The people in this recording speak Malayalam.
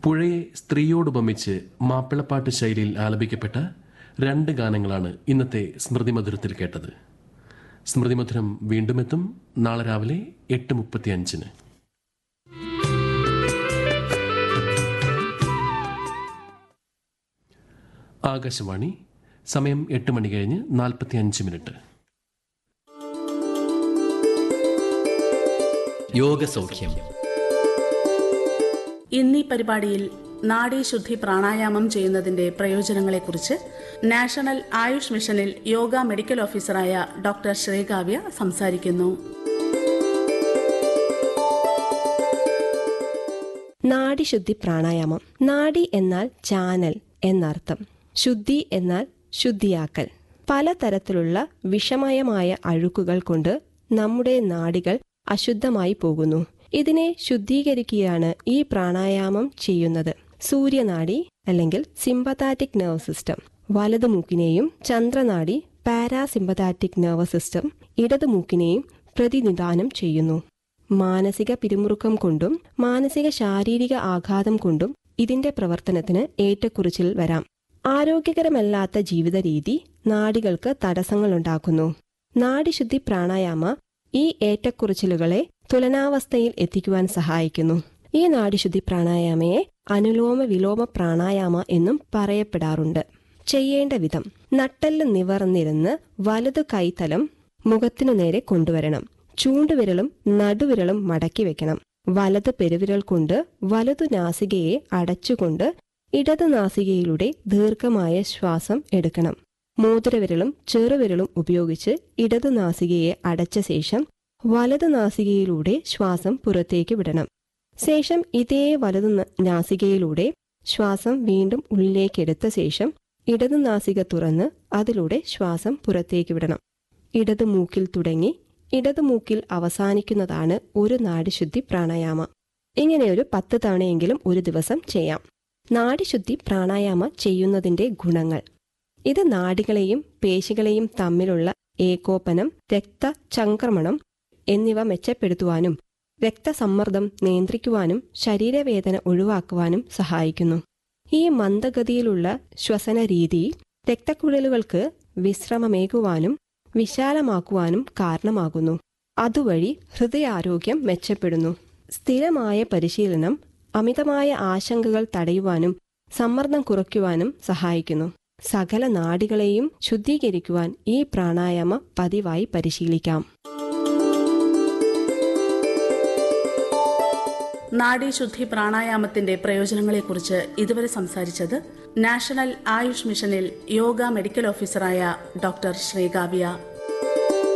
പുഴയെ സ്ത്രീയോടുപമിച്ച് മാപ്പിളപ്പാട്ട് ശൈലിയിൽ ആലപിക്കപ്പെട്ട രണ്ട് ഗാനങ്ങളാണ് ഇന്നത്തെ സ്മൃതിമധുരത്തിൽ കേട്ടത് സ്മൃതിമധുരം വീണ്ടും എത്തും നാളെ രാവിലെ എട്ട് മുപ്പത്തി അഞ്ചിന് ആകാശവാണി സമയം എട്ട് മണി കഴിഞ്ഞ് നാൽപ്പത്തി അഞ്ച് മിനിറ്റ് യോഗസൗഖ്യം ഇന്നീ പരിപാടിയിൽ നാഡീശുദ്ധി പ്രാണായാമം ചെയ്യുന്നതിന്റെ പ്രയോജനങ്ങളെക്കുറിച്ച് നാഷണൽ ആയുഷ് മിഷനിൽ യോഗ മെഡിക്കൽ ഓഫീസറായ ഡോക്ടർ ശ്രീകാവ്യ സംസാരിക്കുന്നു നാഡിശുദ്ധി പ്രാണായാമം നാഡി എന്നാൽ ചാനൽ എന്നർത്ഥം ശുദ്ധി എന്നാൽ ശുദ്ധിയാക്കൽ പലതരത്തിലുള്ള വിഷമയമായ അഴുക്കുകൾ കൊണ്ട് നമ്മുടെ നാഡികൾ അശുദ്ധമായി പോകുന്നു ഇതിനെ ശുദ്ധീകരിക്കുകയാണ് ഈ പ്രാണായാമം ചെയ്യുന്നത് സൂര്യനാഡി അല്ലെങ്കിൽ സിമ്പതാറ്റിക് നെർവ് സിസ്റ്റം വലതു മൂക്കിനെയും ചന്ദ്രനാഡി പാരാസിമ്പതാറ്റിക് നെർവ് സിസ്റ്റം ഇടതു മൂക്കിനെയും പ്രതിനിധാനം ചെയ്യുന്നു മാനസിക പിരിമുറുക്കം കൊണ്ടും മാനസിക ശാരീരിക ആഘാതം കൊണ്ടും ഇതിന്റെ പ്രവർത്തനത്തിന് ഏറ്റക്കുറിച്ചിൽ വരാം ആരോഗ്യകരമല്ലാത്ത ജീവിത രീതി നാഡികൾക്ക് തടസ്സങ്ങളുണ്ടാക്കുന്നു നാഡിശുദ്ധി പ്രാണായാമ ഈ ഏറ്റക്കുറിച്ചിലുകളെ തുലനാവസ്ഥയിൽ എത്തിക്കുവാൻ സഹായിക്കുന്നു ഈ നാഡിശുദ്ധി പ്രാണായാമയെ അനുലോമ വിലോമ പ്രാണായാമ എന്നും പറയപ്പെടാറുണ്ട് ചെയ്യേണ്ട വിധം നട്ടെല്ല് നിവർന്നിരുന്ന് വലതു കൈത്തലം മുഖത്തിനു നേരെ കൊണ്ടുവരണം ചൂണ്ടുവിരലും നടുവിരലും മടക്കി വെക്കണം വലത് പെരുവിരൽ കൊണ്ട് വലതു നാസികയെ അടച്ചുകൊണ്ട് ഇടത് നാസികയിലൂടെ ദീർഘമായ ശ്വാസം എടുക്കണം മോതിരവിരലും ചെറുവിരലും ഉപയോഗിച്ച് ഇടത് നാസികയെ അടച്ച ശേഷം വലത് നാസികയിലൂടെ ശ്വാസം പുറത്തേക്ക് വിടണം ശേഷം ഇതേ വലതു ന- നാസികയിലൂടെ ശ്വാസം വീണ്ടും ഉള്ളിലേക്കെടുത്ത ശേഷം ഇടത് നാസിക തുറന്ന് അതിലൂടെ ശ്വാസം പുറത്തേക്ക് വിടണം ഇടത് മൂക്കിൽ തുടങ്ങി ഇടത് മൂക്കിൽ അവസാനിക്കുന്നതാണ് ഒരു നാഡിശുദ്ധി പ്രാണായാമ ഇങ്ങനെയൊരു പത്ത് തവണയെങ്കിലും ഒരു ദിവസം ചെയ്യാം നാഡിശുദ്ധി പ്രാണായാമ ചെയ്യുന്നതിന്റെ ഗുണങ്ങൾ ഇത് നാഡികളെയും പേശികളെയും തമ്മിലുള്ള ഏകോപനം രക്തചംക്രമണം എന്നിവ മെച്ചപ്പെടുത്തുവാനും രക്തസമ്മർദ്ദം നിയന്ത്രിക്കുവാനും ശരീരവേദന ഒഴിവാക്കുവാനും സഹായിക്കുന്നു ഈ മന്ദഗതിയിലുള്ള ശ്വസന രീതി രക്തക്കുഴലുകൾക്ക് വിശ്രമമേകുവാനും വിശാലമാക്കുവാനും കാരണമാകുന്നു അതുവഴി ഹൃദയാരോഗ്യം മെച്ചപ്പെടുന്നു സ്ഥിരമായ പരിശീലനം അമിതമായ ആശങ്കകൾ തടയുവാനും സമ്മർദ്ദം കുറയ്ക്കുവാനും സഹായിക്കുന്നു സകല നാഡികളെയും ശുദ്ധീകരിക്കുവാൻ ഈ പ്രാണായാമ പതിവായി പരിശീലിക്കാം നാഡീശുദ്ധി പ്രാണായാമത്തിന്റെ പ്രയോജനങ്ങളെക്കുറിച്ച് ഇതുവരെ സംസാരിച്ചത് നാഷണൽ ആയുഷ് മിഷനിൽ യോഗ മെഡിക്കൽ ഓഫീസറായ ഡോക്ടർ ശ്രീകാവ്യ